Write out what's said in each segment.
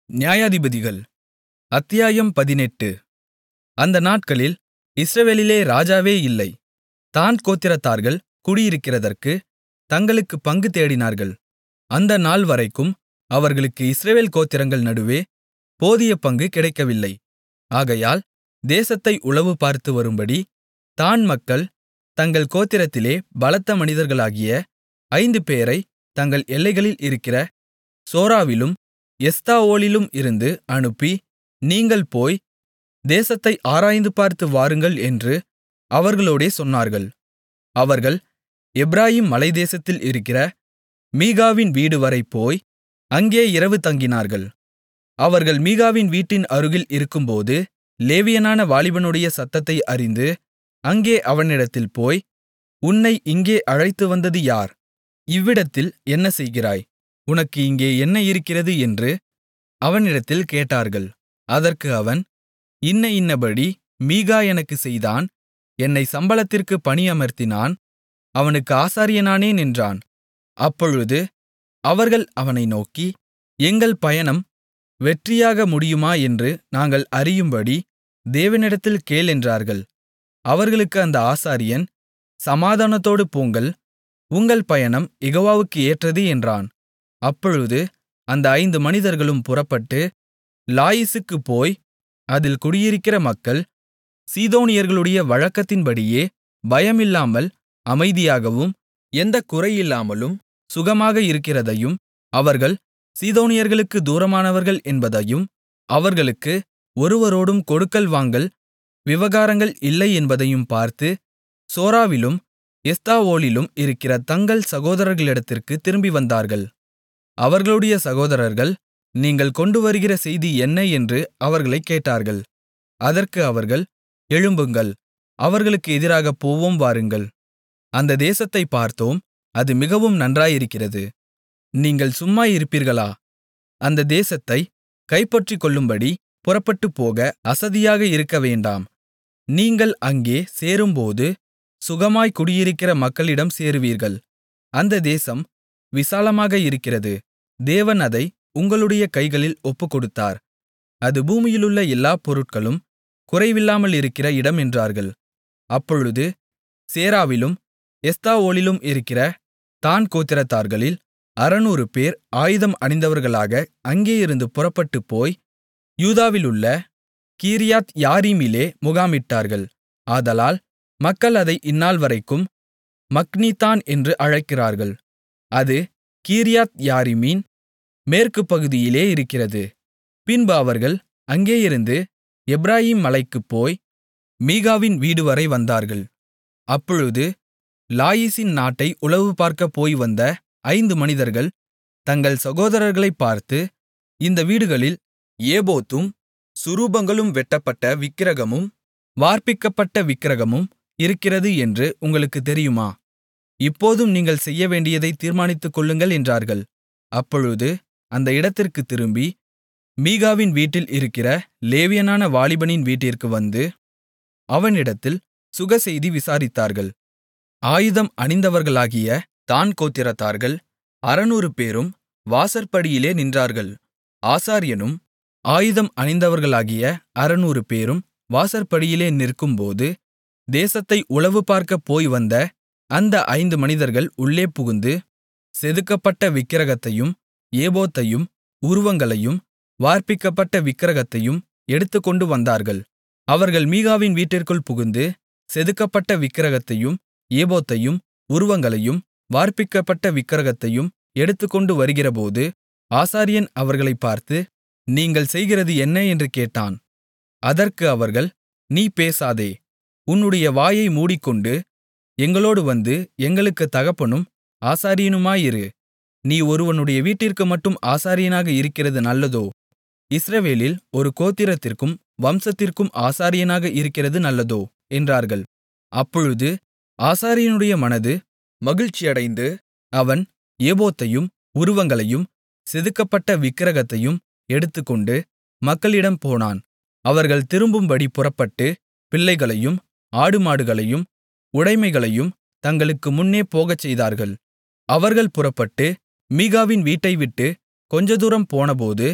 நியாயாதிபதிகள் அத்தியாயம் பதினெட்டு அந்த நாட்களில் இஸ்ரவேலிலே ராஜாவே இல்லை தாண் கோத்திரத்தார்கள் குடியிருக்கிறதற்குத் தங்களுக்குப் பங்கு தேடினார்கள் அந்த நாள்வரைக்கும் அவர்களுக்கு இஸ்ரவேல் கோத்திரங்கள் நடுவே போதிய பங்கு கிடைக்கவில்லை ஆகையால் தேசத்தை உளவுபார்த்து வரும்படி தாண் மக்கள் தங்கள் கோத்திரத்திலே பலத்த மனிதர்களாகிய ஐந்துபேரைத் தங்கள் எல்லைகளில் இருக்கிற சோராவிலும் எஸ்தாவோலிலும் இருந்து அனுப்பி நீங்கள் போய் தேசத்தை ஆராய்ந்து பார்த்து வாருங்கள் என்று அவர்களோடே சொன்னார்கள் அவர்கள் எப்பிராயீம் மலைத்தேசத்தில் இருக்கிற மீகாவின் வீடுவரை போய் அங்கே இரவு தங்கினார்கள் அவர்கள் மீகாவின் வீட்டின் அருகில் இருக்கும்போது லேவியனான வாலிபனுடைய சத்தத்தை அறிந்து அங்கே அவனிடத்தில் போய் உன்னை இங்கே அழைத்துவந்தது யார் இவ்விடத்தில் என்ன செய்கிறாய் உனக்கு இங்கே என்ன இருக்கிறது என்று அவனிடத்தில் கேட்டார்கள் அதற்கு அவன் இன்ன இன்னபடி மீகா எனக்குச் செய்தான் என்னைச் சம்பளத்திற்குப் பணியமர்த்தினான் அவனுக்கு ஆசாரியனானேன் என்றான் அப்பொழுது அவர்கள் அவனை நோக்கி எங்கள் பயணம் வெற்றியாக முடியுமா என்று நாங்கள் அறியும்படி தேவனிடத்தில் கேள் என்றார்கள் அவர்களுக்கு அந்த ஆசாரியன் சமாதானத்தோடு போங்கள் உங்கள் பயணம் யெகோவாவுக்கு ஏற்றது என்றான் அப்பொழுது அந்த ஐந்து மனிதர்களும் புறப்பட்டு லாயிசுக்குப் போய் அதில் குடியிருக்கிற மக்கள் சீதோனியர்களுடைய வழக்கத்தின்படியே பயமில்லாமல் அமைதியாகவும் எந்தக் குறையில்லாமலும் சுகமாக இருக்கிறதையும் அவர்கள் சீதோனியர்களுக்குத் தூரமானவர்கள் என்பதையும் அவர்களுக்கு ஒருவரோடும் கொடுக்கல் வாங்கல் விவகாரங்கள் இல்லை என்பதையும் பார்த்து சோராவிலும் எஸ்தாவோலிலும் இருக்கிற தங்கள் சகோதரர்களிடத்திற்குத் திரும்பி வந்தார்கள் அவர்களுடைய சகோதரர்கள் நீங்கள் கொண்டுவருகிற செய்தி என்ன என்று அவர்களைக் கேட்டார்கள் அதற்கு அவர்கள் எழும்புங்கள் அவர்களுக்கு எதிராகப் போவோம் வாருங்கள் அந்த தேசத்தைப் பார்த்தோம் அது மிகவும் நன்றாயிருக்கிறது நீங்கள் சும்மா இருப்பீர்களா அந்த தேசத்தைக் கைப்பற்றிக்கொள்ளும்படி புறப்பட்டுப்போக அசதியாக இருக்கவேண்டாம் நீங்கள் அங்கே சேரும்போது சுகமாய்க் குடியிருக்கிற மக்களிடம் சேருவீர்கள் அந்த தேசம் விசாலமாக இருக்கிறது தேவன் அதை உங்களுடைய கைகளில் ஒப்புக்கொடுத்தார் அது பூமியிலுள்ள எல்லாப் பொருட்களும் குறைவில்லாமலிருக்கிற இடம் என்றார்கள் அப்பொழுது சேராவிலும் எஸ்தாவோலிலும் இருக்கிற தாண் கோத்திரத்தார்களில் அறுநூறு பேர் ஆயுதம் அணிந்தவர்களாக அங்கேயிருந்து புறப்பட்டுப்போய் யூதாவிலுள்ள கீரியாத் யாரீமிலே முகாமிட்டார்கள் ஆதலால் மக்கள் அதை இந்நாள்வரைக்கும் மக்னித்தான் என்று அழைக்கிறார்கள் அது கீரியாத் யாரீமின் மேற்கு பகுதியிலே இருக்கிறது பின்பு அவர்கள் அங்கேயிருந்து எப்பிராயீம் மலைக்குப் போய் மீகாவின் வீடுவரை வந்தார்கள் அப்பொழுது லாயீசின் நாட்டை உளவுபார்க்கப் போய் வந்த ஐந்து மனிதர்கள் தங்கள் சகோதரர்களைப் பார்த்து இந்த வீடுகளில் ஏபோத்தும் சுரூபங்களும் வெட்டப்பட்ட விக்கிரகமும் வார்ப்பிக்கப்பட்ட விக்கிரகமும் இருக்கிறது என்று உங்களுக்குத் தெரியுமா இப்போதும் நீங்கள் செய்யவேண்டியதை தீர்மானித்துக்கொள்ளுங்கள் என்றார்கள் அப்பொழுது அந்த இடத்திற்குத் திரும்பி மீகாவின் வீட்டில் இருக்கிற லேவியனான வாலிபனின் வீட்டிற்கு வந்து அவனிடத்தில் சுகசெய்தி விசாரித்தார்கள் ஆயுதம் அணிந்தவர்களாகிய தாண் கோத்திரத்தார்கள் அறுநூறு பேரும் வாசற்படியிலே நின்றார்கள் ஆசாரியனும் ஆயுதம் அணிந்தவர்களாகிய அறுநூறு பேரும் வாசற்படியிலே நிற்கும்போது தேசத்தை உளவு பார்க்கப் போய் வந்த அந்த ஐந்து மனிதர்கள் உள்ளே புகுந்து செதுக்கப்பட்ட விக்கிரகத்தையும் ஏபோத்தையும் உருவங்களையும் வார்ப்பிக்கப்பட்ட விக்கிரகத்தையும் எடுத்துக்கொண்டு வந்தார்கள் அவர்கள் மீகாவின் வீட்டிற்குள் புகுந்து செதுக்கப்பட்ட விக்கிரகத்தையும் ஏபோத்தையும் உருவங்களையும் வார்ப்பிக்கப்பட்ட விக்கிரகத்தையும் எடுத்துக்கொண்டு வருகிறபோது ஆசாரியன் அவர்களைப் பார்த்து நீங்கள் செய்கிறது என்ன என்று கேட்டான் அதற்கு அவர்கள் நீ பேசாதே உன்னுடைய வாயை மூடிக்கொண்டு எங்களோடு வந்து எங்களுக்குத் தகப்பனும் ஆசாரியனுமாயிரு நீ ஒருவனுடைய வீட்டிற்கு மட்டும் ஆசாரியனாக இருக்கிறது நல்லதோ இஸ்ரவேலில் ஒரு கோத்திரத்திற்கும் வம்சத்திற்கும் ஆசாரியனாக இருக்கிறது நல்லதோ என்றார்கள் அப்பொழுது ஆசாரியனுடைய மனது மகிழ்ச்சியடைந்து அவன் ஏபோத்தையும் உருவங்களையும் செதுக்கப்பட்ட விக்கிரகத்தையும் எடுத்துக்கொண்டு மக்களிடம் போனான் அவர்கள் திரும்பும்படி புறப்பட்டு பிள்ளைகளையும் ஆடுமாடுகளையும் உடைமைகளையும் தங்களுக்கு முன்னே போகச்செய்தார்கள் அவர்கள் புறப்பட்டு மீகாவின் வீட்டைவிட்டு கொஞ்ச தூரம் போனபோது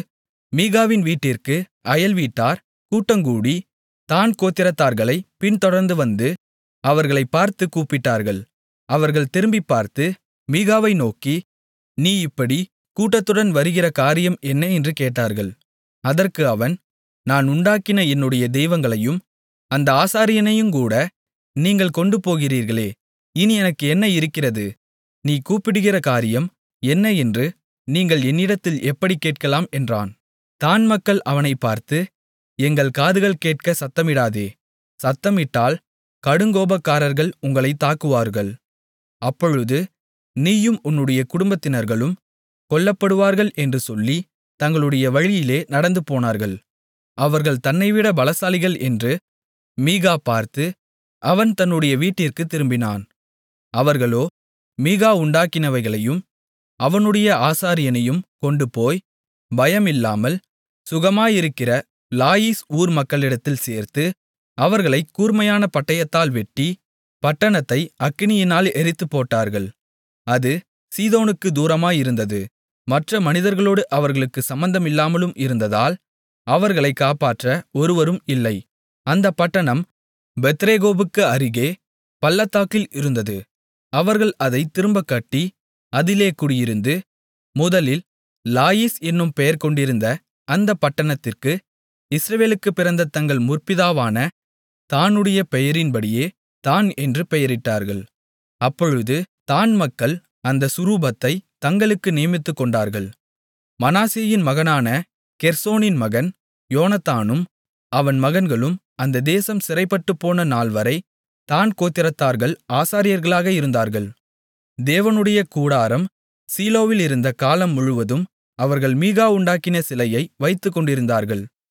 மீகாவின் வீட்டிற்கு அயல்வீட்டார் கூட்டங்கூடி தாண் கோத்திரத்தார்களைப் பின்தொடர்ந்து வந்து அவர்களைப் பார்த்துக் கூப்பிட்டார்கள் அவர்கள் திரும்பிப் பார்த்து மீகாவை நோக்கி நீ இப்படி கூட்டத்துடன் வருகிற காரியம் என்ன என்று கேட்டார்கள் அதற்கு அவன் நான் உண்டாக்கின என்னுடைய தெய்வங்களையும் அந்த ஆசாரியனையுங்கூட நீங்கள் கொண்டு போகிறீர்களே இனி எனக்கு என்ன இருக்கிறது நீ கூப்பிடுகிற காரியம் என்ன என்று நீங்கள் என்னிடத்தில் எப்படிக் கேட்கலாம் என்றான் தாண் மக்கள் அவனைப் பார்த்து எங்கள் காதுகள் கேட்க சத்தமிடாதே சத்தமிட்டால் கடுங்கோபக்காரர்கள் உங்களைத் தாக்குவார்கள் அப்பொழுது நீயும் உன்னுடைய குடும்பத்தினர்களும் கொல்லப்படுவார்கள் என்று சொல்லி தங்களுடைய வழியிலே நடந்து போனார்கள் அவர்கள் தன்னைவிட பலசாலிகள் என்று மீகா பார்த்து அவன் தன்னுடைய வீட்டிற்குத் திரும்பினான் அவர்களோ மீகா உண்டாக்கினவைகளையும் அவனுடைய ஆசாரியனையும் கொண்டுபோய் பயமில்லாமல் சுகமாயிருக்கிற லாயீஸ் ஊர் மக்களிடத்தில் சேர்த்து அவர்களைக் கூர்மையான பட்டயத்தால் வெட்டி பட்டணத்தை அக்கினியினால் எரித்துப்போட்டார்கள் அது சீதோனுக்கு தூரமாயிருந்தது மற்ற மனிதர்களோடு அவர்களுக்கு சம்பந்தமில்லாமலும் இருந்ததால் அவர்களைக் காப்பாற்ற ஒருவரும் இல்லை அந்தப் பட்டணம் பெத்ரேகோபுக்கு அருகே பள்ளத்தாக்கில் இருந்தது அவர்கள் அதைத் திரும்பக் கட்டி அதிலே குடியிருந்து முதலில் லாயீஸ் என்னும் பெயர் கொண்டிருந்த அந்தப் பட்டணத்திற்கு இஸ்ரவேலுக்குப் பிறந்த தங்கள் முற்பிதாவான தாணுடைய பெயரின்படியே தாண் என்று பெயரிட்டார்கள் அப்பொழுது தாண் மக்கள் அந்த சுரூபத்தை தங்களுக்கு நியமித்துக்கொண்டார்கள் மனாசேயின் மகனான கெர்சோனின் மகன் யோனத்தானும் அவன் மகன்களும் அந்த தேசம் சிறைப்பட்டுப்போன நாள்வரை தாண் கோத்திரத்தார்கள் ஆசாரியர்களாக இருந்தார்கள் தேவனுடைய கூடாரம் சீலோவில் இருந்த காலம் முழுவதும் அவர்கள் மீகா உண்டாக்கின சிலையை வைத்துக்கொண்டிருந்தார்கள்